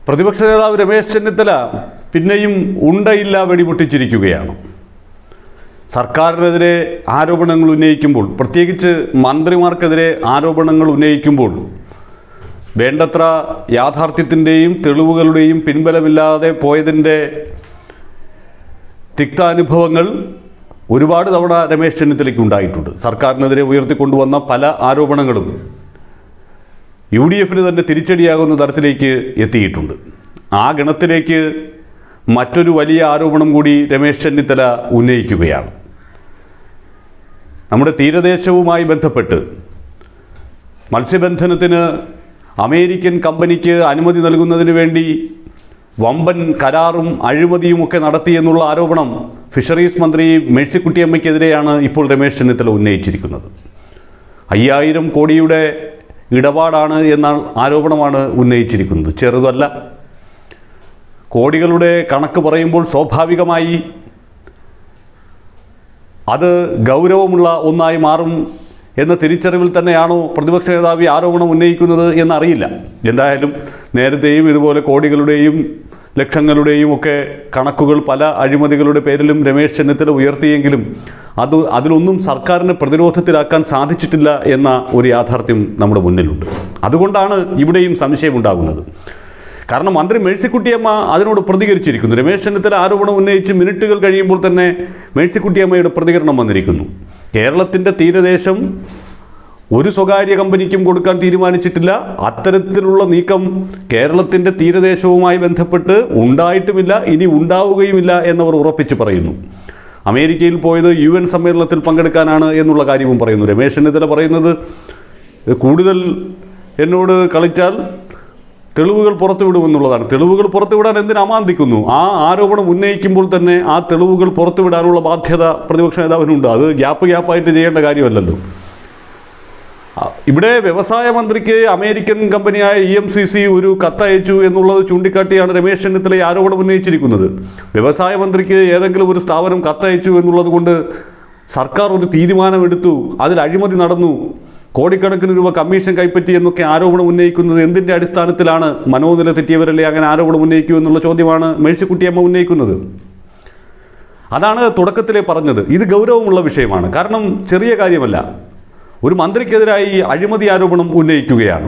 പ്രതിപക്ഷ നേതാവ് രമേശ് ചെന്നിത്തല പിന്നെയും ഉണ്ടയില്ല വെടിപൊട്ടിച്ചിരിക്കുകയാണ് സർക്കാരിനെതിരെ ആരോപണങ്ങൾ ഉന്നയിക്കുമ്പോൾ പ്രത്യേകിച്ച് മന്ത്രിമാർക്കെതിരെ ആരോപണങ്ങൾ ഉന്നയിക്കുമ്പോൾ വേണ്ടത്ര യാഥാർത്ഥ്യത്തിൻ്റെയും തെളിവുകളുടെയും പിൻബലമില്ലാതെ പോയതിൻ്റെ തിക്താനുഭവങ്ങൾ ഒരുപാട് തവണ രമേശ് ചെന്നിത്തലയ്ക്ക് ഉണ്ടായിട്ടുണ്ട് സർക്കാരിനെതിരെ ഉയർത്തിക്കൊണ്ടുവന്ന പല ആരോപണങ്ങളും യു ഡി എഫിന് തന്നെ തിരിച്ചടിയാകുന്ന തരത്തിലേക്ക് എത്തിയിട്ടുണ്ട് ആ ഗണത്തിലേക്ക് മറ്റൊരു വലിയ ആരോപണം കൂടി രമേശ് ചെന്നിത്തല ഉന്നയിക്കുകയാണ് നമ്മുടെ തീരദേശവുമായി ബന്ധപ്പെട്ട് മത്സ്യബന്ധനത്തിന് അമേരിക്കൻ കമ്പനിക്ക് അനുമതി നൽകുന്നതിന് വേണ്ടി വമ്പൻ കരാറും അഴിമതിയുമൊക്കെ നടത്തി എന്നുള്ള ആരോപണം ഫിഷറീസ് മന്ത്രി മേഴ്സിക്കുട്ടിയമ്മയ്ക്കെതിരെയാണ് ഇപ്പോൾ രമേശ് ചെന്നിത്തല ഉന്നയിച്ചിരിക്കുന്നത് അയ്യായിരം കോടിയുടെ ഇടപാടാണ് എന്ന ആരോപണമാണ് ഉന്നയിച്ചിരിക്കുന്നത് ചെറുതല്ല കോടികളുടെ കണക്ക് പറയുമ്പോൾ സ്വാഭാവികമായി അത് ഗൗരവമുള്ള ഒന്നായി മാറും എന്ന തിരിച്ചറിവിൽ തന്നെയാണോ പ്രതിപക്ഷ നേതാവ് ഈ ആരോപണം ഉന്നയിക്കുന്നത് എന്നറിയില്ല എന്തായാലും നേരത്തെയും ഇതുപോലെ കോടികളുടെയും ലക്ഷങ്ങളുടെയും ഒക്കെ കണക്കുകൾ പല അഴിമതികളുടെ പേരിലും രമേശ് ചെന്നിത്തല ഉയർത്തിയെങ്കിലും അത് അതിലൊന്നും സർക്കാരിനെ പ്രതിരോധത്തിലാക്കാൻ സാധിച്ചിട്ടില്ല എന്ന ഒരു യാഥാർത്ഥ്യം നമ്മുടെ മുന്നിലുണ്ട് അതുകൊണ്ടാണ് ഇവിടെയും സംശയമുണ്ടാകുന്നത് കാരണം മന്ത്രി മേഴ്സിക്കുട്ടിയമ്മ അതിനോട് പ്രതികരിച്ചിരിക്കുന്നു രമേശ് ചെന്നിത്തല ആരോപണം ഉന്നയിച്ച് മിനിറ്റുകൾ കഴിയുമ്പോൾ തന്നെ മേഴ്സിക്കുട്ടിയമ്മയുടെ പ്രതികരണം വന്നിരിക്കുന്നു കേരളത്തിൻ്റെ തീരദേശം ഒരു സ്വകാര്യ കമ്പനിക്കും കൊടുക്കാൻ തീരുമാനിച്ചിട്ടില്ല അത്തരത്തിലുള്ള നീക്കം കേരളത്തിൻ്റെ തീരദേശവുമായി ബന്ധപ്പെട്ട് ഉണ്ടായിട്ടുമില്ല ഇനി ഉണ്ടാവുകയുമില്ല എന്നവർ ഉറപ്പിച്ച് പറയുന്നു അമേരിക്കയിൽ പോയത് യു എൻ സമ്മേളനത്തിൽ പങ്കെടുക്കാനാണ് എന്നുള്ള കാര്യവും പറയുന്നു രമേശ് ചെന്നിത്തല പറയുന്നത് കൂടുതൽ എന്നോട് കളിച്ചാൽ തെളിവുകൾ പുറത്തുവിടുമെന്നുള്ളതാണ് തെളിവുകൾ പുറത്തുവിടാൻ എന്തിന് അമാന്തിക്കുന്നു ആ ആരോപണം ഉന്നയിക്കുമ്പോൾ തന്നെ ആ തെളിവുകൾ പുറത്തുവിടാനുള്ള ബാധ്യത പ്രതിപക്ഷ നേതാവിനുണ്ട് അത് ഗ്യാപ്പ് ഗ്യാപ്പായിട്ട് ചെയ്യേണ്ട കാര്യമല്ലല്ലോ ആ, ഇവിടെ വ്യവസായ മന്ത്രിക്ക് അമേരിക്കൻ കമ്പനിയായ ഇ എം സി സി ഒരു കത്തയച്ചു എന്നുള്ളത് ചൂണ്ടിക്കാട്ടിയാണ് രമേശ് ചെന്നിത്തല ഈ ആരോപണം ഉന്നയിച്ചിരിക്കുന്നത് വ്യവസായ മന്ത്രിക്ക് ഏതെങ്കിലും ഒരു സ്ഥാപനം കത്തയച്ചു എന്നുള്ളത് കൊണ്ട് സർക്കാർ ഒരു തീരുമാനമെടുത്തു അതിൽ അഴിമതി നടന്നു കോടിക്കണക്കിന് രൂപ കമ്മീഷൻ കൈപ്പറ്റി എന്നൊക്കെ ആരോപണം ഉന്നയിക്കുന്നത് എന്തിൻ്റെ അടിസ്ഥാനത്തിലാണ് മനോനില തെറ്റിയവരല്ലേ അങ്ങനെ ആരോപണം ഉന്നയിക്കൂ എന്നുള്ള ചോദ്യമാണ് മേഴ്സിക്കുട്ടിയമ്മ ഉന്നയിക്കുന്നത് അതാണ് തുടക്കത്തിലെ പറഞ്ഞത് ഇത് ഗൗരവമുള്ള വിഷയമാണ് കാരണം ചെറിയ കാര്യമല്ല ഒരു മന്ത്രിക്കെതിരായി അഴിമതി ആരോപണം ഉന്നയിക്കുകയാണ്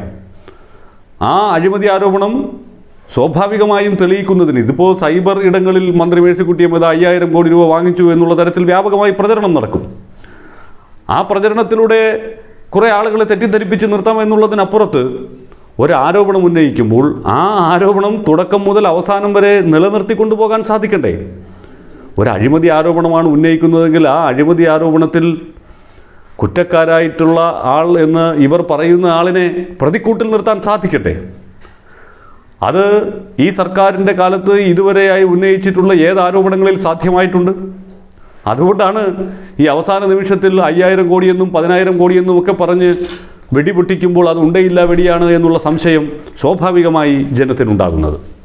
ആ അഴിമതി ആരോപണം സ്വാഭാവികമായും തെളിയിക്കുന്നതിന് ഇതിപ്പോൾ സൈബർ ഇടങ്ങളിൽ മന്ത്രി മേഴ്സിക്കുട്ടിയമ്മ ഇത് അയ്യായിരം കോടി രൂപ വാങ്ങിച്ചു എന്നുള്ള തരത്തിൽ വ്യാപകമായി പ്രചരണം നടക്കും ആ പ്രചരണത്തിലൂടെ കുറേ ആളുകളെ തെറ്റിദ്ധരിപ്പിച്ച് നിർത്താം എന്നുള്ളതിനപ്പുറത്ത് ഒരു ആരോപണം ഉന്നയിക്കുമ്പോൾ ആ ആരോപണം തുടക്കം മുതൽ അവസാനം വരെ നിലനിർത്തി കൊണ്ടുപോകാൻ സാധിക്കണ്ടേ ഒരു അഴിമതി ആരോപണമാണ് ഉന്നയിക്കുന്നതെങ്കിൽ ആ അഴിമതി ആരോപണത്തിൽ കുറ്റക്കാരായിട്ടുള്ള ആൾ എന്ന് ഇവർ പറയുന്ന ആളിനെ പ്രതിക്കൂട്ടിൽ നിർത്താൻ സാധിക്കട്ടെ അത് ഈ സർക്കാരിൻ്റെ കാലത്ത് ഇതുവരെയായി ഉന്നയിച്ചിട്ടുള്ള ഏത് ആരോപണങ്ങളിൽ സാധ്യമായിട്ടുണ്ട് അതുകൊണ്ടാണ് ഈ അവസാന നിമിഷത്തിൽ അയ്യായിരം കോടിയെന്നും പതിനായിരം കോടിയെന്നും ഒക്കെ പറഞ്ഞ് വെടിപൊട്ടിക്കുമ്പോൾ അത് ഉണ്ടയില്ല വെടിയാണ് എന്നുള്ള സംശയം സ്വാഭാവികമായി ജനത്തിനുണ്ടാകുന്നത്